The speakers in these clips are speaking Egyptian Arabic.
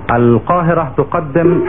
القاهرة تقدم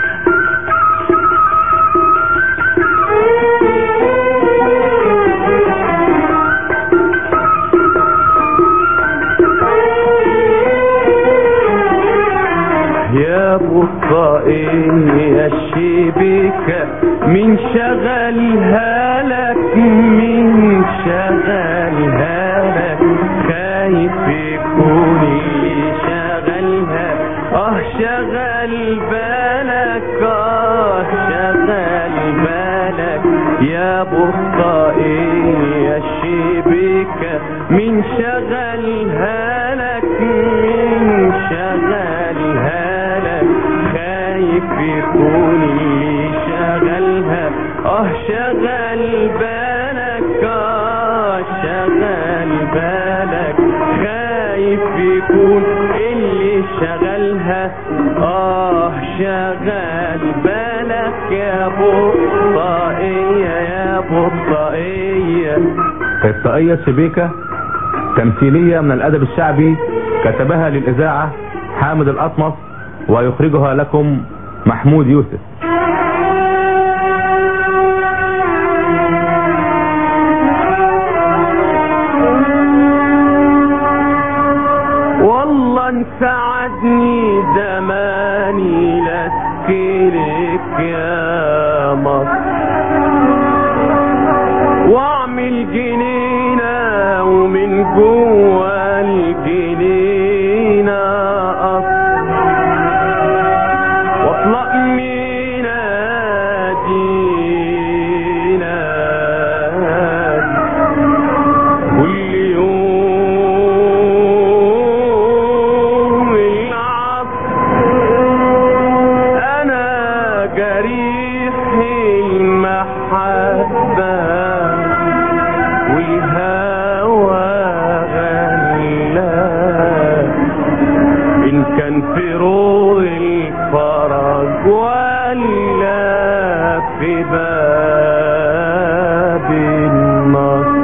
يا بطائن يا الشبكة من شغلها لك من شغلها لك خايف يكون اللي شغلها اه شغل بالك اه شغل بالك يا بطائن يا الشبكة من شغلها لك من شغلها لك خايف يكون اللي شغلها اه شغل بالك اه شغل بالك خايف يكون اللي شغلها اه شغل بالك يا بطائية يا بطائية الطاقية شبيكة تمثيلية من الأدب الشعبي كتبها للإذاعة حامد الأطمس ويخرجها لكم محمود يوسف والله انسعدني زماني لاسكرك يا مصر واعمل جنينة ومن جوا الجنينة قصر واطلق من دينا كل يوم العصر انا جريح المحبة والهوى غلاب ان كان في روض الفرج ولا في باب النصر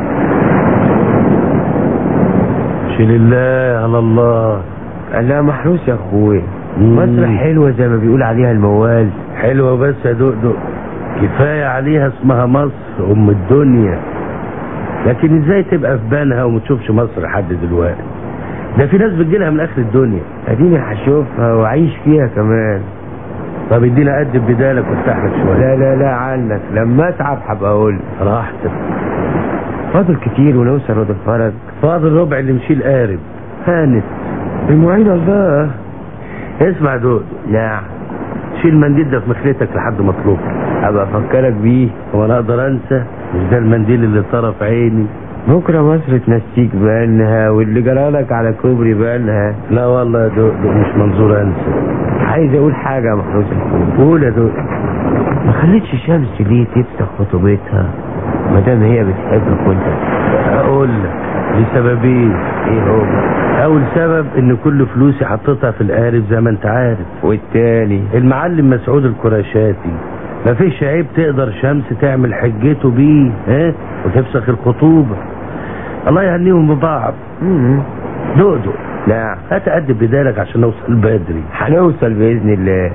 شيل الله على الله لا محروس يا اخوي مم. مصر حلوة زي ما بيقول عليها الموال حلوة بس يا دقدق كفاية عليها اسمها مصر أم الدنيا لكن ازاي تبقى في بالها وما تشوفش مصر لحد دلوقتي ده في ناس بتجيلها من آخر الدنيا اديني هشوفها واعيش فيها كمان طب ادينا قد بدالك وافتح لك شوية لا لا لا عنك لما اتعب هبقى اقول راحتك فاضل كتير ونوصل رود الفرج فاضل ربع اللي مشي القارب هانت المعين الله اسمع يا دقدق نعم شيل المنديل ده في مخلتك لحد ما تطلبه هبقى افكرك بيه هو انا اقدر انسى مش ده المنديل اللي طرف عيني بكرة مصر تنسيك بانها واللي جرالك على كوبري بانها لا والله يا دقدق مش منظور انسى عايز اقول حاجة يا محروس الخوف قول يا دقدق ما خليتش شمس ليه تفتح خطوبتها ما دام هي بتحبك وانت اقول لك لسببين ايه هو اول سبب ان كل فلوسي حطيتها في القارب زي ما انت عارف والتاني المعلم مسعود القرشاتي مفيش عيب تقدر شمس تعمل حجته بيه ها وتفسخ الخطوبة الله يهنيهم ببعض مم. دقدق نعم هات قد بدالك عشان نوصل بدري هنوصل بإذن الله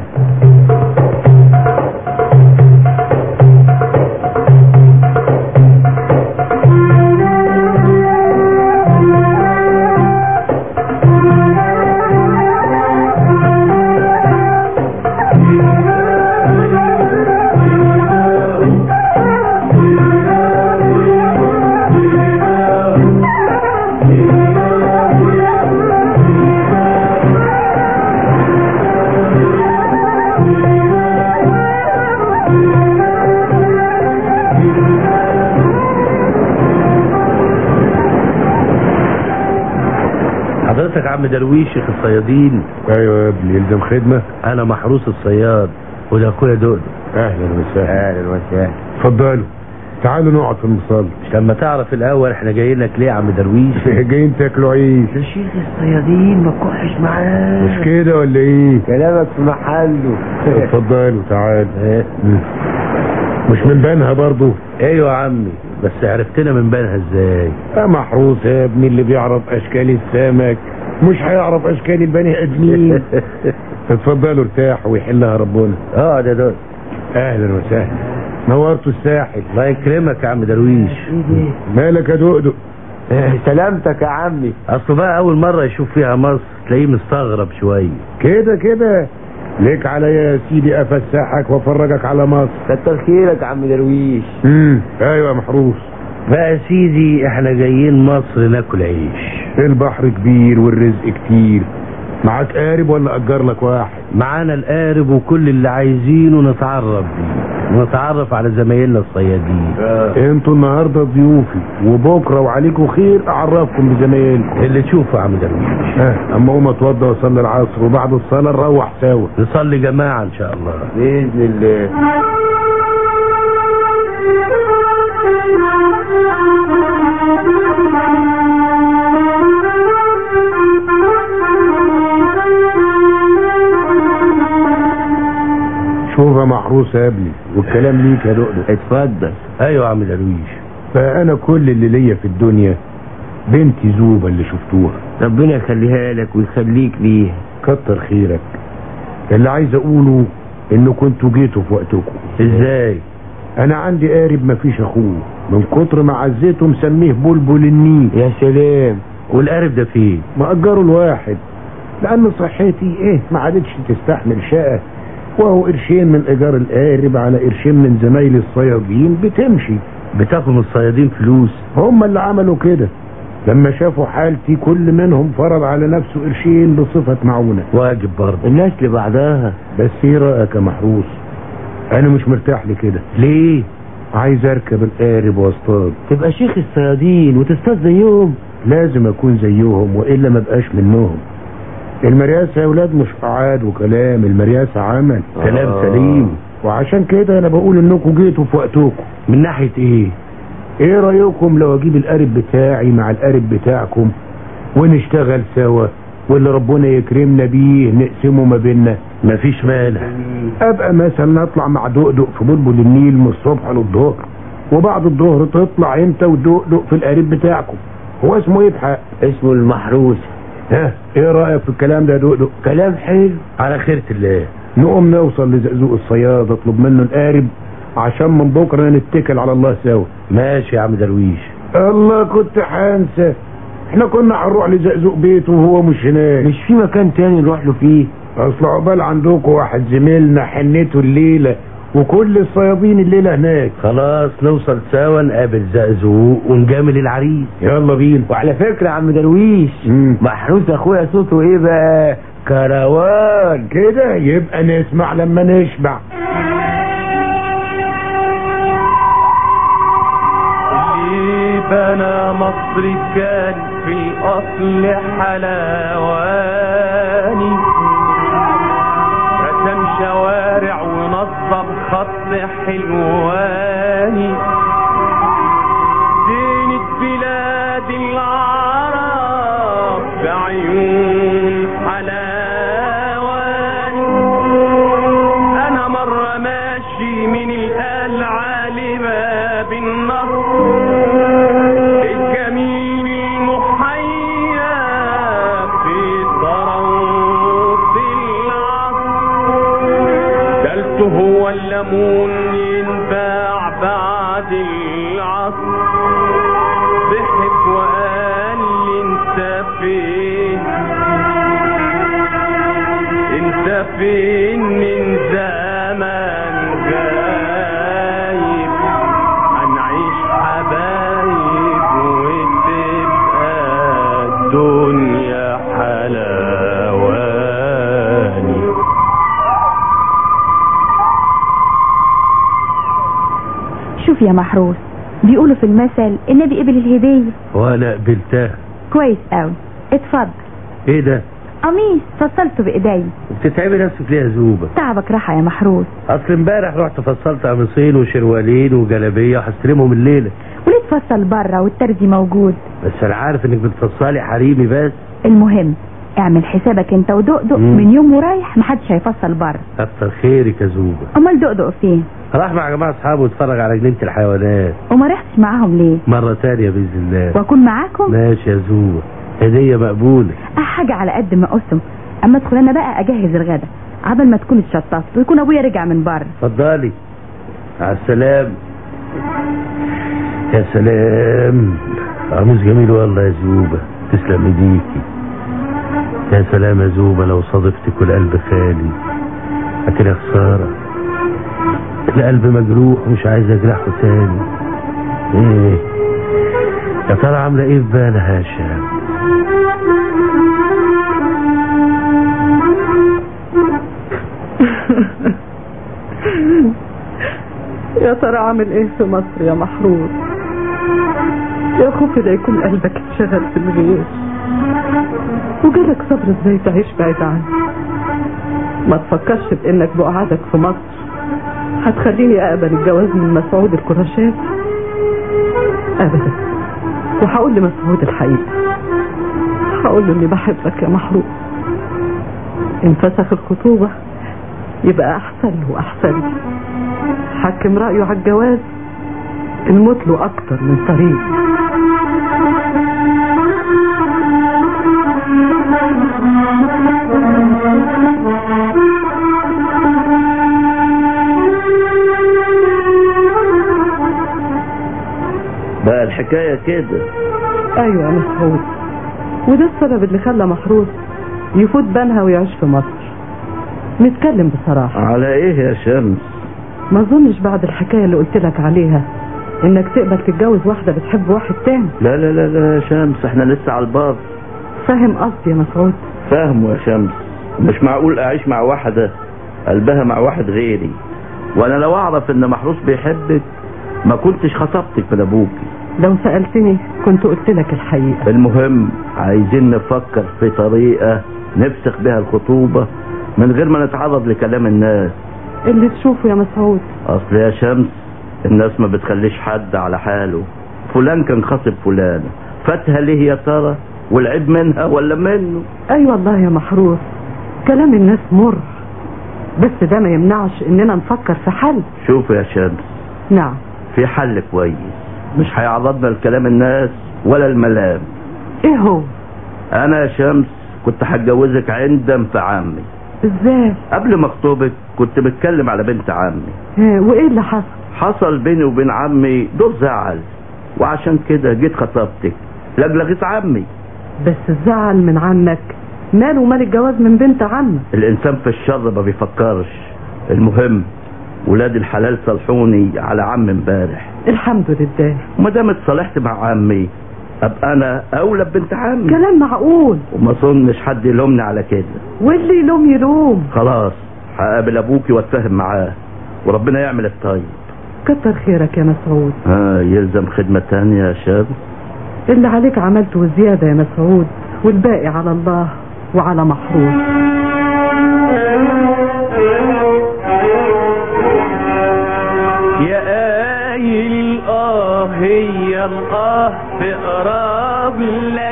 حضرتك عم درويش شيخ الصيادين ايوه يا ابني يلزم خدمه انا محروس الصياد وده اخويا دقدق اهلا وسهلا اهلا وسهلا اتفضلوا تعالوا نقعد في المصلى مش لما تعرف الاول احنا جايين لك ليه يا عم درويش جايين تاكلوا عيش ده شيخ الصيادين ما تكحش معاه مش كده ولا ايه كلامك في محله اتفضلوا تعالوا إيه؟ مش من بنها برضو ايوه يا عمي بس عرفتنا من بالها ازاي يا محروس يا ابني اللي بيعرف اشكال السمك مش هيعرف اشكال البني ادمين اتفضلوا ارتاحوا ويحلها ربنا اه ده دول اهلا وسهلا نورتوا الساحل الله يكرمك يا عم درويش مالك يا دقدق سلامتك يا عمي اصله بقى اول مره يشوف فيها مصر تلاقيه مستغرب شويه كده كده ليك عليا يا سيدي افسحك وافرجك على مصر كتر خيرك يا عم درويش امم ايوه يا محروس بقى يا سيدي احنا جايين مصر ناكل عيش البحر كبير والرزق كتير معاك قارب ولا اجر لك واحد معانا القارب وكل اللي عايزينه نتعرف بيه ونتعرف على زمايلنا الصيادين انتوا النهارده ضيوفي وبكره وعليكم خير اعرفكم بزمايلكم اللي تشوفه يا عم درويش ها اما اقوم اتوضى واصلي العصر وبعد الصلاه نروح سوا نصلي جماعه ان شاء الله بإذن الله شوف يا محروس يا ابني والكلام ليك يا دقدق اتفضل ايوه يا عم درويش فانا كل اللي ليا في الدنيا بنتي زوبة اللي شفتوها ربنا يخليها لك ويخليك ليها كتر خيرك اللي عايز اقوله انه كنتوا جيتوا في وقتكم ازاي انا عندي قارب مفيش اخوه من كتر ما عزيته مسميه بلبل النيل يا سلام والقارب ده فين مأجره الواحد لأن صحتي إيه ما عادتش تستحمل شقة وهو قرشين من إيجار القارب على قرشين من زمايلي الصيادين بتمشي بتاخد من الصيادين فلوس هم اللي عملوا كده لما شافوا حالتي كل منهم فرض على نفسه قرشين بصفة معونة واجب برضه الناس لبعضها بس ايه رأيك يا محروس انا مش مرتاح لكده ليه عايز اركب القارب واصطاد تبقى شيخ الصيادين وتصطاد زيهم لازم اكون زيهم والا ما بقاش منهم المرياسة يا ولاد مش قعاد وكلام المرياسة عمل كلام آه. سليم وعشان كده انا بقول انكم جيتوا في وقتكم من ناحيه ايه ايه رايكم لو اجيب القارب بتاعي مع القارب بتاعكم ونشتغل سوا واللي ربنا يكرمنا بيه نقسمه ما بيننا مفيش مانع ابقى مثلا اطلع مع دقدق في بلبل النيل من الصبح للظهر وبعد الظهر تطلع انت ودقدق في القارب بتاعكم هو اسمه ايه بحق اسمه المحروس ها ايه رايك في الكلام ده يا دقدق كلام حلو على خيرة الله نقوم نوصل لزقزوق الصياد اطلب منه القارب عشان من بكره نتكل على الله سوا ماشي يا عم درويش الله كنت هنسى احنا كنا هنروح لزقزوق بيته وهو مش هناك مش في مكان تاني نروح له فيه اصل عقبال عندكم واحد زميلنا حنته الليله وكل الصيادين الليله هناك خلاص نوصل سوا نقابل زقزوق ونجامل العريس يلا بينا وعلى فكرة يا عم درويش مم. محروس اخويا صوته ايه بقى كروان كده يبقى نسمع لما نشبع اللي بنى مصر كان في الأصل حلواني رسم شوارع ونظم خط حلواني زينة بلاد العرب بعيون حلاواني أنا مرة ماشي من القلعة لباب النصر الجميل المحيا في ضروط العصر كلته هو الليمون ينباع بعد العصر ضحك وقال لي انت فين انت فين من زمان غايب هنعيش حبايب وتبقى الدنيا حلاواني شوف يا محروس بيقولوا في المثل النبي قبل الهدية وانا قبلتها كويس قوي اتفضل ايه ده قميص فصلته بايدي بتتعبي نفسك ليه يا زوبة تعبك راحة يا محروس اصل امبارح رحت فصلت قميصين وشروالين وجلابيه وهستلمهم الليله وليه تفصل بره والترزي موجود بس انا عارف انك بتفصلي حريمي بس المهم اعمل حسابك انت ودقدق مم. من يوم ورايح محدش هيفصل بره كتر خيرك يا زوبة امال دقدق فين راح مع جماعه اصحابه يتفرج على جنينه الحيوانات وما رحتش معاهم ليه مره تانية باذن الله واكون معاكم ماشي يا زوبة هدية مقبولة اه حاجة على قد ما قسم اما ادخل انا بقى اجهز الغدا عبل ما تكون اتشطفت ويكون ابويا رجع من بره اتفضلي مع السلامة يا سلام قميص جميل والله يا زوبة تسلم ايديكي يا سلام يا زوبة لو صادفتك والقلب خالي لكن يا خسارة القلب مجروح ومش عايز اجرحه تاني ايه يا ترى عاملة ايه في بالها يا شام يا ترى عامل ايه في مصر يا محروس يا خوفي لا يكون قلبك اتشغل في الغير وجالك صبر ازاي تعيش بعيد عني ما تفكرش بانك بقعدك في مصر هتخليني اقبل الجواز من مسعود الكراشات ابدا وهقول لمسعود الحقيقه هقول له اني بحبك يا محروس ان فسخ الخطوبه يبقى احسن له واحسن لي حكم رأيه على الجواز الموت له أكتر من طريق بقى الحكاية كده أيوة يا مسعود وده السبب اللي خلى محروس يفوت بنها ويعيش في مصر نتكلم بصراحة على ايه يا شمس ما اظنش بعد الحكاية اللي قلت لك عليها انك تقبل تتجوز واحدة بتحب واحد تاني لا لا لا لا يا شمس احنا لسه على الباب فاهم قصدي يا مسعود فاهمه يا شمس مش معقول اعيش مع واحدة قلبها مع واحد غيري وانا لو اعرف ان محروس بيحبك ما كنتش خطبتك من ابوك لو سألتني كنت قلت لك الحقيقة المهم عايزين نفكر في طريقة نفسخ بها الخطوبة من غير ما نتعرض لكلام الناس اللي تشوفه يا مسعود اصل يا شمس الناس ما بتخليش حد على حاله فلان كان خاطب فلانة فاتها ليه يا ترى والعيب منها ولا منه اي والله يا محروس كلام الناس مر بس ده ما يمنعش اننا نفكر في حل شوف يا شمس نعم في حل كويس مش هيعرضنا لكلام الناس ولا الملام ايه هو انا يا شمس كنت هتجوزك عند في عمي ازاي قبل ما اخطبك كنت بتكلم على بنت عمي ها، وايه اللي حصل حصل بيني وبين عمي دور زعل وعشان كده جيت خطبتك لجلغت عمي بس الزعل من عنك ماله مال الجواز من بنت عمك الانسان في الشر ما بيفكرش المهم ولاد الحلال صلحوني على عم امبارح الحمد لله وما دام اتصالحت مع عمي ابقى انا اولى ببنت عمي كلام معقول وما اظنش حد يلومني على كده واللي يلوم يلوم خلاص هقابل ابوكي واتفاهم معاه وربنا يعمل الطيب كتر خيرك يا مسعود ها يلزم خدمة تانية يا شاب اللي عليك عملته زيادة يا مسعود والباقي على الله وعلى محروس يا قايل اه هي الاه تقرب لك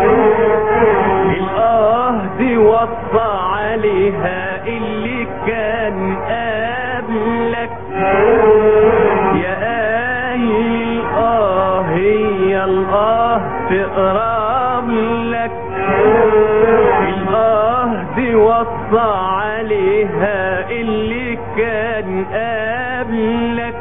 الاه دي وصى عليها اللي كان قبلك يا قايل اه هي الاه تقرب لك الاه دي وصى عليها اللي كان قبلك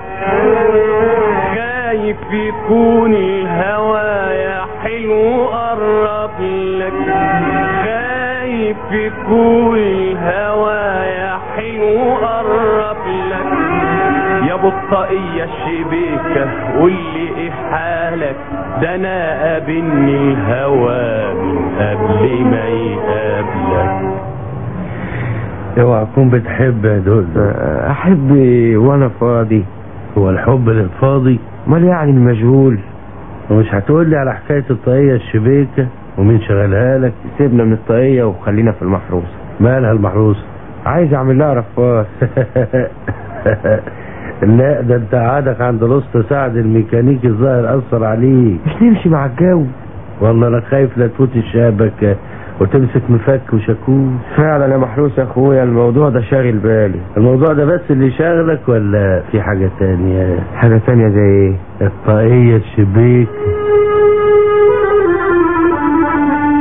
خايف يكون الهوى يا حلو قرب لك خايف يكون الهوى يا حلو قرب لك يا بطاقية الشبيكة قول لي ايه حالك ده انا قابلني الهوى من قبل ما يقابلك اوعى تكون بتحب يا دول احب وانا فاضي هو الحب للفاضي امال يعني المشغول ومش هتقول لي على حكاية الطاقية الشبيكة ومين شغلها لك سيبنا من الطاقية وخلينا في المحروسة مالها المحروسة عايز اعمل لها رفاس لا ده انت قعدك عند الاسطى سعد الميكانيكي الظاهر اثر عليك مش نمشي مع الجو والله انا خايف لا تفوت الشبكة وتمسك مفك وشاكوش فعلا يا محروس يا اخويا الموضوع ده شاغل بالي الموضوع ده بس اللي شاغلك ولا في حاجة تانية حاجة تانية زي ايه الطاقية الشبيك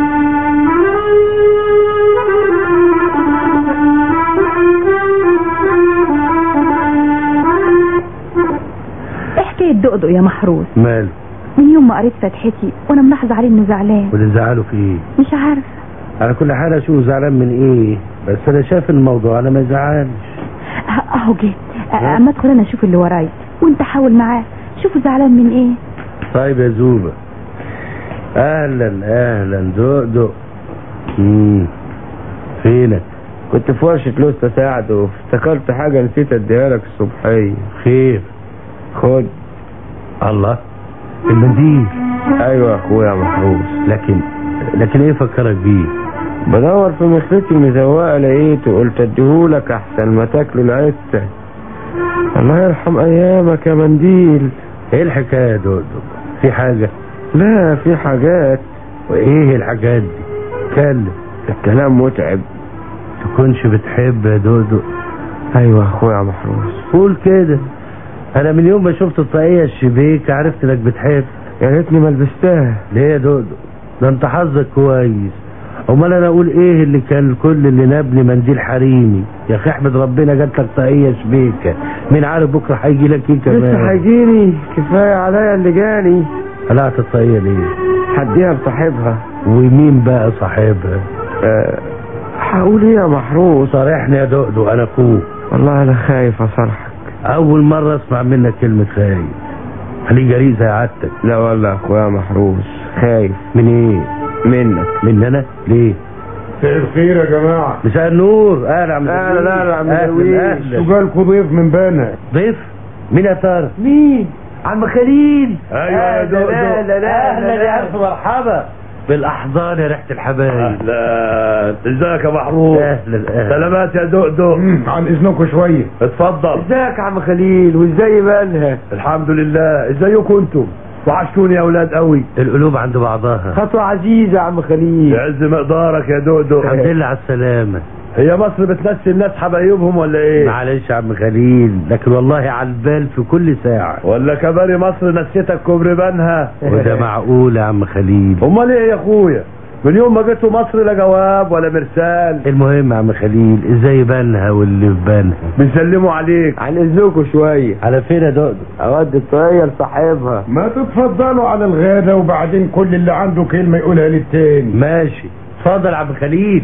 ايه الدقدق يا محروس ماله من يوم ما قريت فتحتي وانا ملاحظه عليه انه زعلان واللي زعله في ايه مش عارف على كل حال اشوف زعلان من ايه بس انا شايف الموضوع انا ما يزعلش ه- اهو جه أ- اما ادخل انا اشوف اللي ورايا وانت حاول معاه شوفوا زعلان من ايه طيب يا زوبة اهلا اهلا دق مم. فينك كنت في ورشة لوسة ساعد وافتكرت حاجة نسيت اديها لك الصبحية خير خد الله المنديل ايوه يا اخويا محروس لكن لكن ايه فكرك بيه بدور في مخلتي المزوقة لقيته قلت اديهولك احسن ما تاكله العتة الله يرحم ايامك يا منديل ايه الحكاية يا دق في حاجة لا في حاجات وايه الحاجات دي اتكلم الكلام متعب تكونش بتحب يا دودو ايوه يا اخويا محروس قول كده انا من يوم ما شفت الطاقية الشبيك عرفت انك بتحب يا ريتني ما لبستها ليه يا دودو ده انت حظك كويس امال انا اقول ايه اللي كان كل اللي نابني منديل حريمي يا اخي احمد ربنا جات لك طاقية شبيكة مين عارف بكره هيجي لك ايه كمان لسه هيجيني كفاية عليا اللي جاني قلعت الطاقية ليه هديها لصاحبها ومين بقى صاحبها أه هقول ايه يا محروس صارحني يا دودو انا اخوك والله انا خايف اصرحك اول مرة اسمع منك كلمة خايف خليك جريء زي عادتك لا والله يا اخويا محروس خايف من ايه منك من انا ليه مساء الخير يا جماعة مساء النور اهلا عم أهلا، درويش. أهلا عم أهلا، درويش. أهلا. انتوا جالكوا ضيف من بنا ضيف مين يا ترى مين عم خليل ايوه يا دودو اهلا يا الف مرحبا بالاحضان يا ريحه الحبايب اهلا ازيك يا محروس اهلا اهلا سلامات يا دؤدؤ مم، عن اذنكم شوية اتفضل ازيك يا عم خليل وازاي بالها الحمد لله ازيكم انتم وحشتوني يا اولاد قوي القلوب عند بعضها خطوة عزيزة يا عم خليل يعز مقدارك يا دؤدؤ الحمد لله على السلامه هي مصر بتنسي الناس حبايبهم ولا ايه معلش يا عم خليل لكن والله على البال في كل ساعه ولا كباري مصر نسيتك كوبري بنها وده معقول يا عم خليل امال ايه يا اخويا من يوم ما جيتوا مصر لا جواب ولا مرسال المهم يا عم خليل ازاي بنها واللي في بنها بيسلموا عليك عن اذنكم شوية على فين يا دودو اودي الطاقية لصاحبها ما تتفضلوا على الغدا وبعدين كل اللي عنده كلمة يقولها للتاني ماشي اتفضل يا عم خليل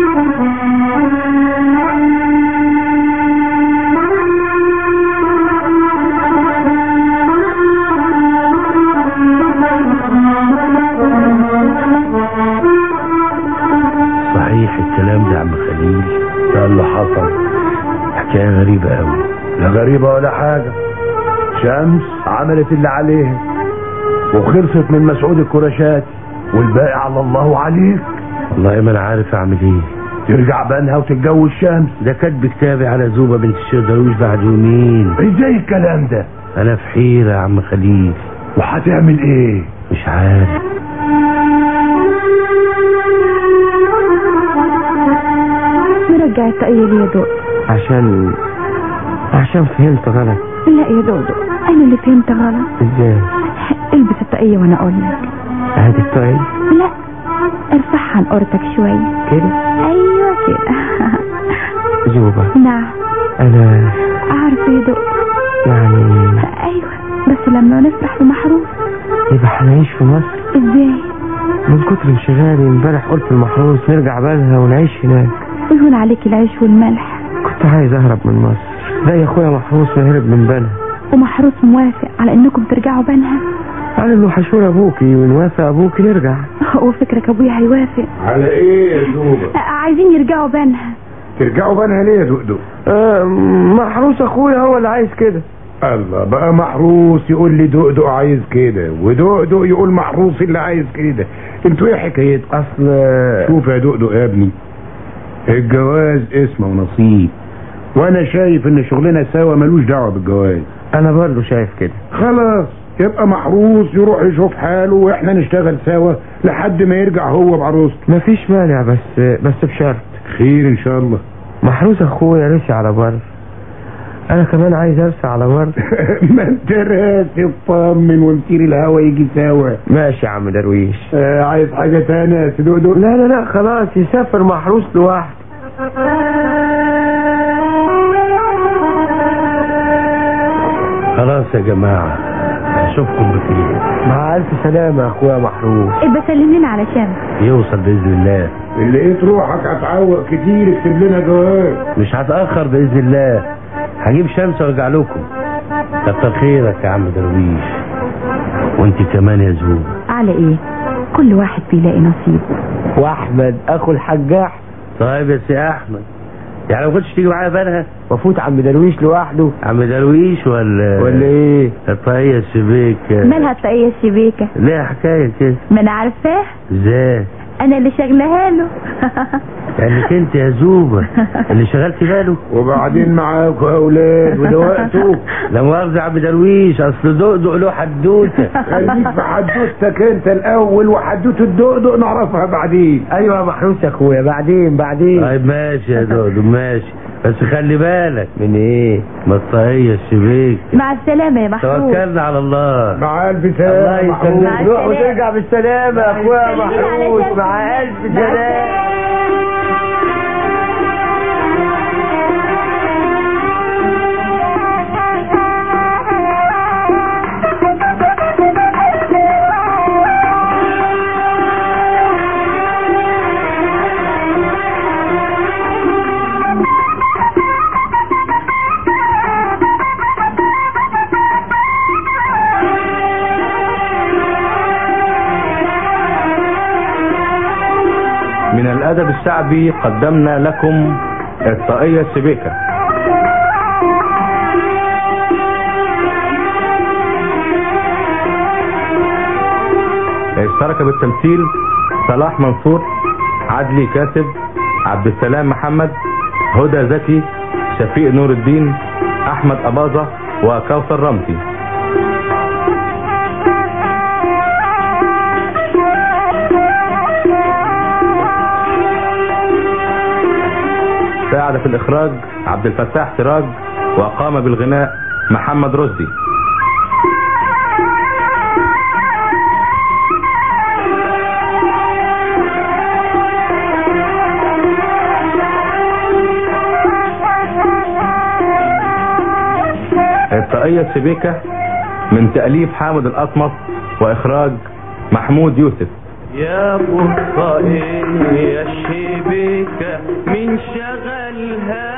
صحيح الكلام ده يا عم خليل ده اللي حصل حكايه غريبه قوي لا غريبة ولا حاجة شمس عملت اللي عليها وخلصت من مسعود الكراشاتي والباقي على الله عليك والله ما انا عارف اعمل ايه ترجع بنها وتتجوز شمس ده كاتب كتابي على زوبة بنت الشيخ درويش بعد يومين ازاي الكلام ده انا في حيرة يا عم خليل وهتعمل ايه مش عارف مرجع الطاقية ليه يا دودو عشان عشان فهمت غلط لا يا دودو انا اللي فهمت غلط ازاي البس الطاقية وانا اقول لك هذه الطاقية لا ارفعها عن قرتك شوية كده ايوه كده زوبة نعم انا عارفة يا دودو يعني ايوه بس لما نفرح بمحروس يبقى هنعيش في مصر ازاي من كتر انشغالي امبارح قلت المحروس نرجع بالها ونعيش هناك ويهون عليك العيش والملح كنت عايز اهرب من مصر لا يا اخويا محروس ما هرب من بنها ومحروس موافق على انكم ترجعوا بنها قال انه حشور ابوكي ونوافق ابوكي نرجع وفكرك ابويا هيوافق على ايه يا زوبة عايزين يرجعوا بنها ترجعوا بنها ليه يا دقدق آه محروس اخويا هو اللي عايز كده الله بقى محروس يقول لي دقدق عايز كده ودقدق يقول محروس اللي عايز كده انتوا ايه حكايتكم اصل شوف يا دقدق يا ابني الجواز اسمه ونصيب وانا شايف ان شغلنا سوا ملوش دعوه بالجواز انا برضه شايف كده خلاص يبقى محروس يروح يشوف حاله واحنا نشتغل سوا لحد ما يرجع هو بعروسته مفيش مانع بس بس بشرط خير ان شاء الله محروس اخويا رسي على بر انا كمان عايز ارسى على بر ما انت راسي اطمن ومسير الهوا يجي سوا ماشي يا عم درويش آه عايز حاجه تانية يا سدودو لا لا لا خلاص يسافر محروس لوحده خلاص يا جماعة اشوفكم بخير مع الف سلامه يا اخويا محروس ابقى سلم لنا على شمس يوصل باذن الله اللي لقيت روحك هتعوق كتير اكتب لنا جواب مش هتاخر باذن الله هجيب شمس وارجع لكم كتر خيرك يا عم درويش وانت كمان يا زوب على ايه كل واحد بيلاقي نصيب واحمد اخو الحجاح طيب يا سي احمد يعني ما كنتش تيجي معايا بنها وفوت عم درويش لوحده عم درويش ولا ولا ايه الطاقية الشبيك مالها الطاقية الشبيكة ليها حكاية كده ما انا عارفاه ازاي انا اللي شغلها له يعني انت يا زوبة اللي شغلت باله وبعدين معاكوا يا اولاد وده وقته لا مؤاخذة يا عم درويش اصل دقدق له حدوته خليك في حدوتك انت الاول وحدوته الدقدق نعرفها بعدين ايوه يا محروس يا اخويا بعدين بعدين طيب ماشي يا دقدق ماشي بس خلي بالك من ايه ما الطاقية الشبيك مع السلامة يا محمود توكلنا على الله مع الف الله سلامه محمود. مع يسلمك روح السلامة. وترجع بالسلامه يا اخويا سلمي على محروس شمس. مع الف مع سلامه من الأدب الشعبي قدمنا لكم الطاقية الشبيكة اشترك بالتمثيل صلاح منصور عدلي كاسب عبد السلام محمد هدى زكي شفيق نور الدين احمد اباظة وكوثر رمزي ساعد في الإخراج عبد الفتاح سراج وقام بالغناء محمد رشدي الطاقية الشبيكة من تأليف حامد الأطمس وإخراج محمود يوسف يا بطائن يا شبيكة من شغلها